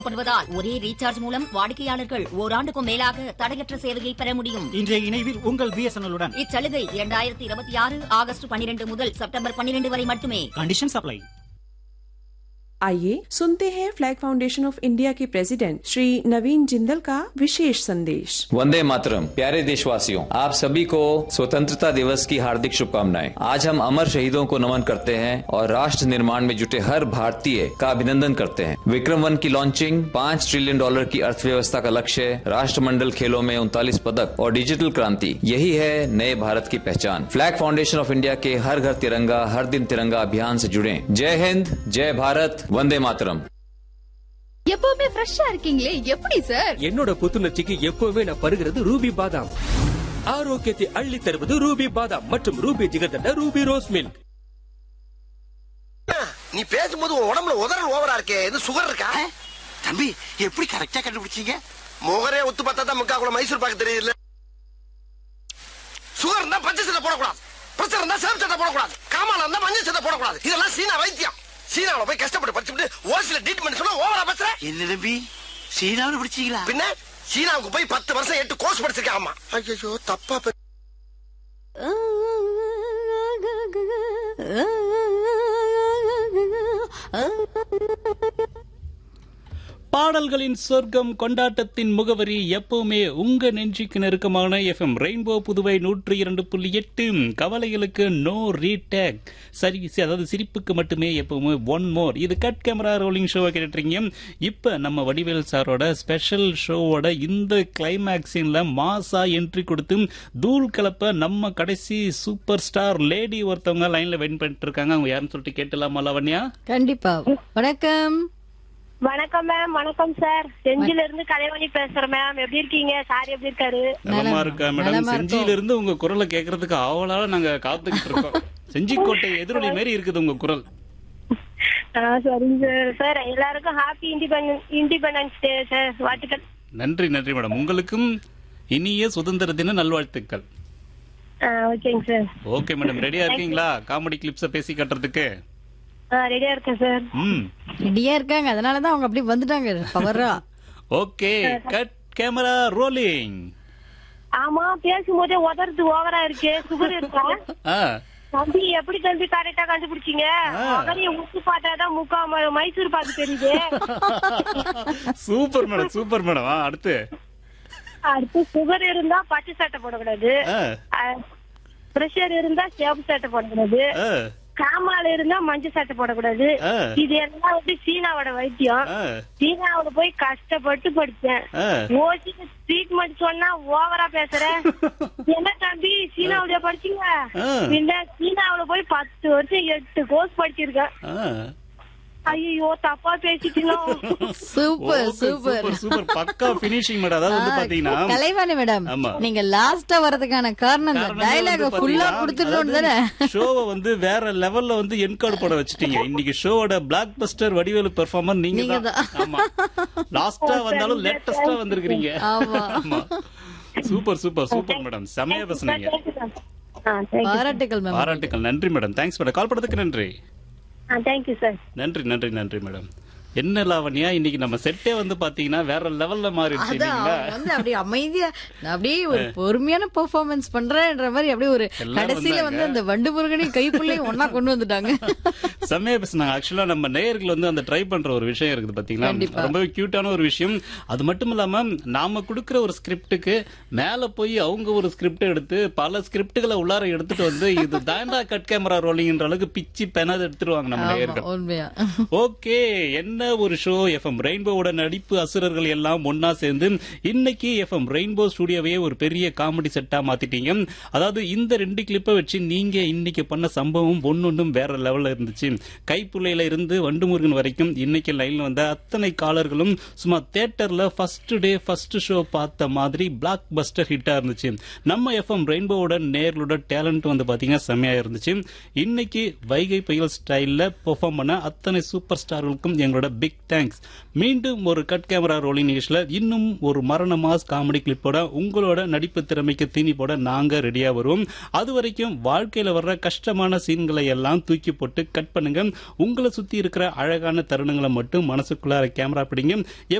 பண்ணுவதால் ஒரே ரீசார்ஜ் மூலம் வாடிக்கையாளர்கள் ஓராண்டுக்கும் மேலாக தடையற்ற சேவையை பெற முடியும் இன்றைய இணைவில் உங்கள் பிஎஸ்என்எல்லுடன் இச்சலுகை இரண்டாயிரத்தி இருபத்தி ஆறு ஆகஸ்ட் பனிரெண்டு முதல் செப்டம்பர் பனிரெண்டு வரை மட்டுமே कंडीशन अप्लाई आइए सुनते हैं फ्लैग फाउंडेशन ऑफ इंडिया के प्रेसिडेंट श्री नवीन जिंदल का विशेष संदेश वंदे मातरम प्यारे देशवासियों आप सभी को स्वतंत्रता दिवस की हार्दिक शुभकामनाएं आज हम अमर शहीदों को नमन करते हैं और राष्ट्र निर्माण में जुटे हर भारतीय का अभिनंदन करते हैं विक्रम वन की लॉन्चिंग पाँच ट्रिलियन डॉलर की अर्थव्यवस्था का लक्ष्य राष्ट्रमंडल खेलों में उनतालीस पदक और डिजिटल क्रांति यही है नए भारत की पहचान फ्लैग फाउंडेशन ऑफ इंडिया के हर घर तिरंगा हर दिन तिरंगा अभियान से जुड़े जय हिंद जय भारत वंदे मातरम எப்பவுமே ஃப்ரெஷ்ஷா இருக்கீங்களே எப்படி சார் என்னோட புத்துணர்ச்சிக்கு எப்பவுமே நான் பருகிறது ரூபி பாதாம் ஆரோக்கியத்தை அள்ளி தருவது ரூபி பாதாம் மற்றும் Ruby Jigarthanda Ruby rose milk நீ பேசும்போது உன் உடம்புல உதறல் ஓவரா இருக்கே இது சுகர் இருக்கா தம்பி எப்படி கரெக்டா கண்டுபிடிச்சீங்க முகரே ஒத்து பார்த்தா தான் முக்கா கூட மைசூர் பாக்க தெரியுது சுகர் இருந்தா பச்சை சட்டை போடக்கூடாது பிரச்சனை இருந்தா சேம் சட்டை போடக்கூடாது காமால இருந்தா மஞ்சள் சட்டை போடக்கூடாது இதெல்லாம் சீனா வைத்தியம் சீனாவுல போய் கஷ்டப்பட்டு படிச்சுட்டு ஓசில ட்ரீட்மெண்ட் சொன்னா ஓவரா பேசுற என்ன தம்பி சீனாவில் பிடிச்சீங்களா பின்ன சீனாவுக்கு போய் பத்து வருஷம் எட்டு கோர்ஸ் படிச்சிருக்கேன் ஆமா ஐயோ தப்பா பே- பாடல்களின் சொர்க்கம் கொண்டாட்டத்தின் முகவரி எப்பவுமே உங்க நெஞ்சுக்கு நெருக்கமான எஃப்எம் ரெயின்போ புதுவை நூற்றி இரண்டு புள்ளி எட்டு கவலைகளுக்கு நோ ரீடேக் சரி சி- அதாவது சிரிப்புக்கு மட்டுமே எப்பவுமே ஒன் மோர் இது கட் கேமரா ரோலிங் ஷோவை கேட்டுருக்கீங்க இப்ப நம்ம வடிவேல் சாரோட ஸ்பெஷல் ஷோவோட இந்த கிளைமேக்ஸின்ல மாசா என்ட்ரி கொடுத்து தூள் கலப்ப நம்ம கடைசி சூப்பர் ஸ்டார் லேடி ஒருத்தவங்க லைன்ல வெயிட் பண்ணிட்டு இருக்காங்க அவங்க யாருன்னு சொல்லிட்டு கேட்டலாமா லவண்யா கண்டிப்பா வணக்கம் வணக்கம் மேம் வணக்கம் சார் செஞ்சில இருந்து கலைவாணி பேசுறேன் மேம் எப்படி இருக்கீங்க சார் எப்படி இருக்காரு நலமா இருக்கா மேடம் நலமா செஞ்சியில இருந்து உங்க குரலை கேக்குறதுக்கு ஆவலால நாங்க காத்துக்கிட்டு இருக்கோம் செஞ்சிக்கோட்டை எதிரொலி மாரி இருக்குது உங்க குரல் ஆ, சரிங்க சார் சார் எல்லாருக்கும் happy independence independence day sir வாழ்த்துக்கள் நன்றி நன்றி மேடம் உங்களுக்கும் இனிய சுதந்திர தின நல்வாழ்த்துக்கள் ஆ, ஓகேங்க சார் ஓகே மேடம் ரெடியா இருக்கீங்களா காமெடி கிளிப்ஸ பேசி கட்டுறதுக்கு ஆ, ரெடியா இருக்கேன் சார் ம் ரெடியா இருக்காங்க அதனாலதான் அவங்க அப்படி வந்துட்டாங்க பவரா ஓகே கட் கேமரா ரோலிங் ஆமா பேசும்போதே உதறது ஓவரா இருக்கு சுகர் இருக்கா ஆ தம்பி எப்படி தம்பி கரெக்டா கண்டுபிடிச்சீங்க உதறிய உப்பு பார்த்தாதான் முக்கா ம- மைசூர் பாக்கு தெரியுது சூப்பர் மேடம் சூப்பர் மேடம் ஆ, அடுத்து அடுத்து சுகர் இருந்தா பச்சை சட்டை போடக்கூடாது ஆ, பிரஷர் இருந்தா சேப்பு சட்டை போடக்கூடாது ஆ, காமால இருந்தா மஞ்சள் சட்டை போடக்கூடாது ஆ. இது எல்லாம் வந்து சீனாவோட வைத்தியம் ஆ, சீனாவுல போய் கஷ்டப்பட்டு படிச்சேன் ஆ. ஓசிக்கு ட்ரீட்மெண்ட் சொன்னா ஓவரா பேசுற என்ன தம்பி சீனாவுல படிச்சீங்க ஆ. இல்ல சீனாவுல போய் பத்து வருஷம் எட்டு கோர்ஸ் படிச்சிருக்கேன் ஆ. ஐயோ தப்பா பேசிட்டோம் super Okay, super super super பக்கா பினிஷிங் மேடம் அதாவது வந்து பாத்தீங்கன்னா கலைவாணி மேடம் ஆமா. நீங்க லாஸ்டா வரதுக்கான காரணம் இந்த காரணமே டயலாக வந்து ஃபுல்லா பாத்தீங்கன்னா, கொடுத்துடணும் தானே அதாவது ஷோவை வந்து வேற லெவல்ல வந்து என்கோட் போட வச்சிட்டீங்க இன்னைக்கு ஷோவோட பிளாக் பஸ்டர் வடிவேலு பெர்ஃபார்மர் நீங்க நீங்க தான் ஆமா லாஸ்டா வந்தாலும் லேட்டஸ்டா வந்திருக்கீங்க ஆமா. ஆமா சூப்பர் சூப்பர் சூப்பர் மேடம் செமையா பேசுனீங்க பாராட்டுகள் மேம் பாராட்டுக்கள் நன்றி மேடம் தேங்க்ஸ் மேடம் கால் பண்ணதுக்கு நன்றி தேங்க்யூ சார் நன்றி நன்றி நன்றி மேடம் என்ன லாவண்யா இன்னைக்கு நம்ம செட்டே வந்து பாத்தீங்கன்னா வேற லெவல்ல மாறிடுச்சு அதான் இல்லைங்களா அவங்க வந்து அப்படியே அமைதியா நான் அப்படியே ஒரு பொறுமையான பெர்ஃபார்மன்ஸ் பண்றேன்ற மாதிரி அப்படியே ஒரு எல்லாம் கடைசியில வந்தாங்க. வந்து அந்த வண்டு முருகனையும் கைப்புள்ளையும் ஒன்னா கொண்டு வந்துட்டாங்க செம்மையா பேசுனாங்க ஆக்சுவலா நம்ம நேயர்கள் வந்து அந்த ட்ரை பண்ற ஒரு விஷயம் இருக்குது பாத்தீங்களா கண்டிப்பா. ரொம்பவே கியூட்டான ஒரு விஷயம் அது மட்டும் இல்லாம நாம கொடுக்கிற ஒரு ஸ்கிரிப்டுக்கு மேல போய் அவங்க ஒரு ஸ்கிரிப்ட் எடுத்து பல ஸ்கிரிப்டுகளை உள்ளார எடுத்துட்டு வந்து இது தாண்டா கட் கேமரா ரோலிங்ன்ற அளவுக்கு பிச்சு பெனாது எடுத்துருவாங்க நம்ம ஆமா, நேயர்கள் உண்மையா ஓகே என்ன ஒரு ஷோ எஃப்எம் ரெயின்போவோட நடிப்பு அசுரர்கள் எல்லாம் ஒன்னா சேர்ந்து இன்னைக்கு எஃப்எம் ரெயின்போ ஸ்டுடியோவையே ஒரு பெரிய காமெடி செட்டா மாத்திட்டீங்க அதாவது இந்த ரெண்டு கிளிப்பை வச்சு நீங்க இன்னைக்கு பண்ண சம்பவம் ஒன்னொன்னும் வேற லெவல்ல இருந்துச்சு கைப்புள்ளையில இருந்து வண்டுமுருகன் வரைக்கும் இன்னைக்கு லைன்ல வந்த அத்தனை காலர்களும் சும்மா தியேட்டர்ல ஃபர்ஸ்ட் டே ஃபர்ஸ்ட் ஷோ பார்த்த மாதிரி பிளாக் பஸ்டர் ஹிட்டா இருந்துச்சு நம்ம எஃப்எம் ரெயின்போவோட நேர்களோட டேலண்ட் வந்து பாத்தீங்கன்னா செம்மையா இருந்துச்சு இன்னைக்கு வைகை புயல் ஸ்டைல்ல பெர்ஃபார்ம் பண்ண அத்தனை சூப்பர் ஸ்டார்களுக்கும் எங்களோட பிக் தேங்க்ஸ் மீண்டும் ஒரு கட் கேமரா ரோலிங் நிகழ்ச்சியில் இன்னும் ஒரு மரண மாஸ் காமெடி கிளிப்போட உங்களோட நடிப்பு திறமைக்கு தீனி போட நாங்க ரெடியா வருவோம் அது வரைக்கும் வாழ்க்கையில வர்ற கஷ்டமான சீன்களை எல்லாம் தூக்கி போட்டு கட் பண்ணுங்க உங்களை சுத்தி இருக்கிற அழகான தருணங்களை மட்டும் மனசுக்குள்ளார கேமரா பிடிங்க